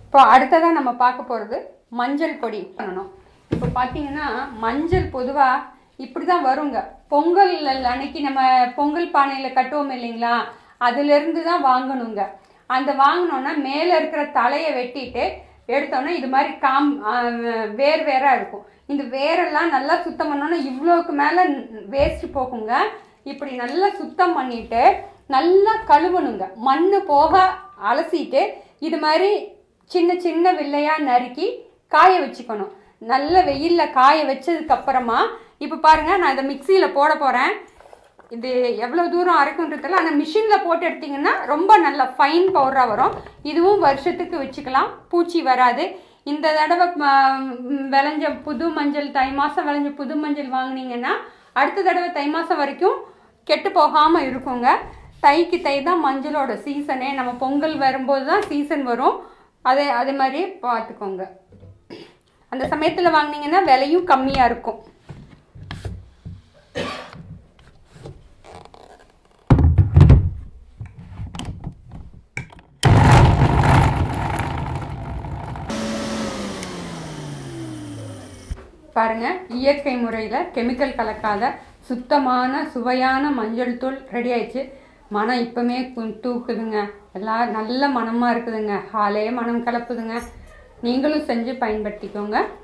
இப்போ அடுத்ததாக நம்ம பார்க்க போகிறது மஞ்சள் பொடி பண்ணணும் இப்போ பார்த்தீங்கன்னா மஞ்சள் பொதுவாக இப்படி தான் வருங்க பொங்கல் அன்னைக்கு நம்ம பொங்கல் பானையில் கட்டுவோம் இல்லைங்களா அதுலேருந்து தான் வாங்கணுங்க அந்த வாங்கினோன்னா மேலே இருக்கிற தலையை வெட்டிட்டு எடுத்தோன்னா இது மாதிரி காம் ஆ, வேர் வேறாக இருக்கும் இந்த வேரெல்லாம் நல்லா சுத்தம் பண்ணோன்னா இவ்வளோக்கு மேலே வேஸ்ட் போகுங்க இப்படி நல்லா சுத்தம் பண்ணிட்டு நல்லா கழுவணுங்க மண் போக அலசிட்டு இது மாதிரி சின்ன சின்ன வில்லையா நறுக்கி காய வச்சுக்கணும் நல்ல வெயிலில் காய வச்சதுக்கு அப்புறமா இப்போ பாருங்க நான் இதை மிக்சியில் போட போகிறேன் இது எவ்வளோ தூரம் அரைக்குன்றதில்ல ஆனால் மிஷினில் போட்டு எடுத்தீங்கன்னா ரொம்ப நல்ல ஃபைன் பவுடராக வரும் இதுவும் வருஷத்துக்கு வச்சுக்கலாம் பூச்சி வராது இந்த தடவை ம, ம், விளைஞ்ச புது மஞ்சள் தை மாதம் விளைஞ்ச புது மஞ்சள் வாங்குனீங்கன்னா அடுத்த தடவை தை மாதம் வரைக்கும் கெட்டு போகாமல் இருக்குங்க தைக்கு தை தான் மஞ்சளோட சீசனே நம்ம பொங்கல் வரும்போது தான் சீசன் வரும் அதே அதே மாதிரி பார்த்துக்கோங்க அந்த சமயத்தில் வாங்குனீங்கன்னா விலையும் கம்மியாக இருக்கும் பாருங்க இயற்கை முறையில் கெமிக்கல் கலக்காத சுத்தமான சுவையான மஞ்சள் தூள் ரெடி ஆயிடுச்சு மனம் இப்பவுமே கு- தூக்குதுங்க எல்லாம் நல்ல மனமாக இருக்குதுங்க ஹாலே மனம் கலப்புதுங்க நீங்களும் செஞ்சு பயன்படுத்திக்கோங்க